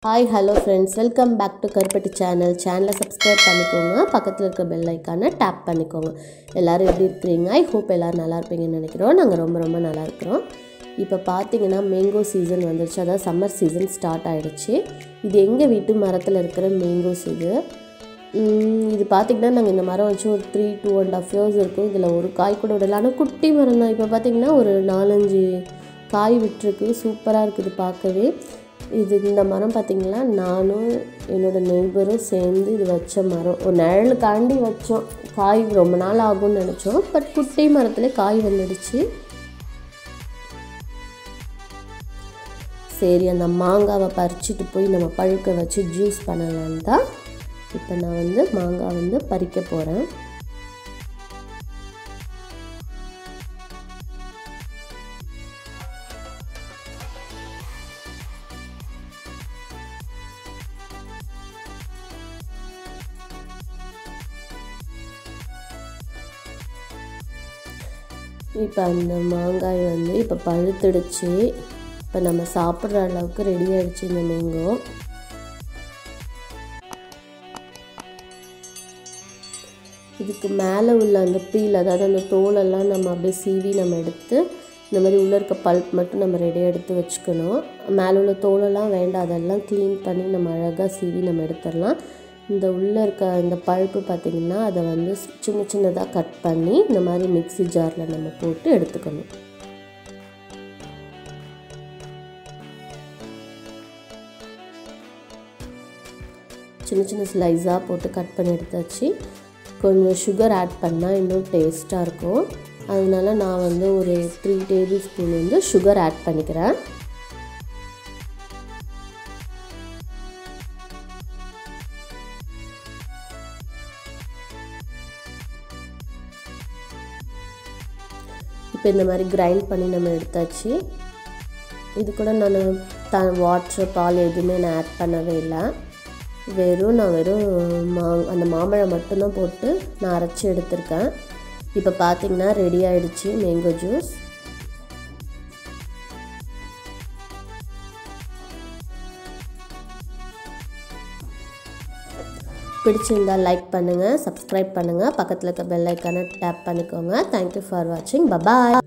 hi hello friends welcome back to Karupatti channel சேனலை subscribe பண்ணிக்கோங்க பக்கத்தில் இருக்க பெல் ஐக்கானை டேப் பண்ணிக்கோங்க எல்லோரும் எப்படி இருக்கிறீங்க ஐ ஹோப் எல்லோரும் நல்லா இருப்பீங்கன்னு நினைக்கிறோம் நாங்கள் ரொம்ப ரொம்ப நல்லா இருக்கிறோம் இப்போ பார்த்தீங்கன்னா மேங்கோ சீசன் வந்துருச்சு அதாவது சம்மர் சீசன் ஸ்டார்ட் ஆகிடுச்சு இது எங்கள் வீட்டு மரத்தில் இருக்கிற மேங்கோஸ் இது உம், இது பார்த்திங்கன்னா நாங்கள் இந்த மரம் வச்சு ஒரு three two and half years இருக்கும் இதில் ஒரு காய் கூட விடல ஆனால் குட்டி மரம் தான் இப்போ பார்த்திங்கன்னா ஒரு நாலஞ்சு காய் விட்டுருக்கு சூப்பராக இருக்குது பார்க்கவே இது இந்த மரம் பார்த்திங்கன்னா நானும் என்னோடய நெய்பரும் சேர்ந்து இது வச்ச மரம் ஒரு நிழலுக்காண்டி வச்சோம் காய் ரொம்ப நாள் ஆகும்னு நினச்சோம் பட் குட்டி மரத்தில் காய் வந்துடுச்சு சரி அந்த மாங்காவை பறிச்சுட்டு போய் நம்ம பழுக்க வச்சு ஜூஸ் பண்ணலான்னு தான் இப்போ நான் வந்து மாங்காய் வந்து பறிக்க போகிறேன் இப்போ அந்த மாங்காய் வந்து இப்போ பழுத்துடுச்சு இப்போ நம்ம சாப்பிட்ற அளவுக்கு ரெடி ஆயிடுச்சு இந்த மேங்கோ இதுக்கு மேலே உள்ள அந்த பீல் அதாவது அந்த தோலெல்லாம் நம்ம அப்படியே சீவி நம்ம எடுத்து இந்த மாதிரி உள்ளே இருக்க பல்ப் மட்டும் நம்ம ரெடியாக எடுத்து வச்சுக்கணும் மேலே உள்ள தோலெல்லாம் வேண்டாம் அதெல்லாம் க்ளீன் பண்ணி நம்ம அழகாக சீவி நம்ம எடுத்துடலாம் இந்த உள்ளே இருக்க இந்த பல்ப்பு பார்த்திங்கன்னா அதை வந்து சின்ன சின்னதாக கட் பண்ணி இந்த மாதிரி மிக்ஸி ஜாரில் நம்ம போட்டு எடுத்துக்கணும் சின்ன சின்ன ஸ்லைஸாக போட்டு கட் பண்ணி எடுத்தாச்சு கொஞ்சம் சுகர் ஆட் பண்ணால் இன்னும் டேஸ்ட்டாக இருக்கும் அதனால நான் வந்து ஒரு த்ரீ டேபிள் ஸ்பூன் வந்து சுகர் ஆட் பண்ணிக்கிறேன் இப்போ இந்த மாதிரி கிரைண்ட் பண்ணி நம்ம எடுத்தாச்சு இது கூட நான் த வாட்ரு பால் எதுவுமே நான் ஆட் பண்ணவே இல்லை வெறும் நான் வெறும் மா அந்த மாம்பழம் மட்டும்தான் போட்டு நான் அரைச்சி எடுத்திருக்கேன் இப்போ பார்த்தீங்கன்னா ரெடி ஆயிடுச்சு மேங்கோ ஜூஸ் பிடிச்சிருந்தா லைக் பண்ணுங்கள் சப்ஸ்கிரைப் பண்ணுங்கள் பக்கத்தில் இருக்க பெல் ஐக்கானை டேப் பண்ணிக்கோங்க தேங்க்யூ ஃபார் வாட்சிங் பபாய்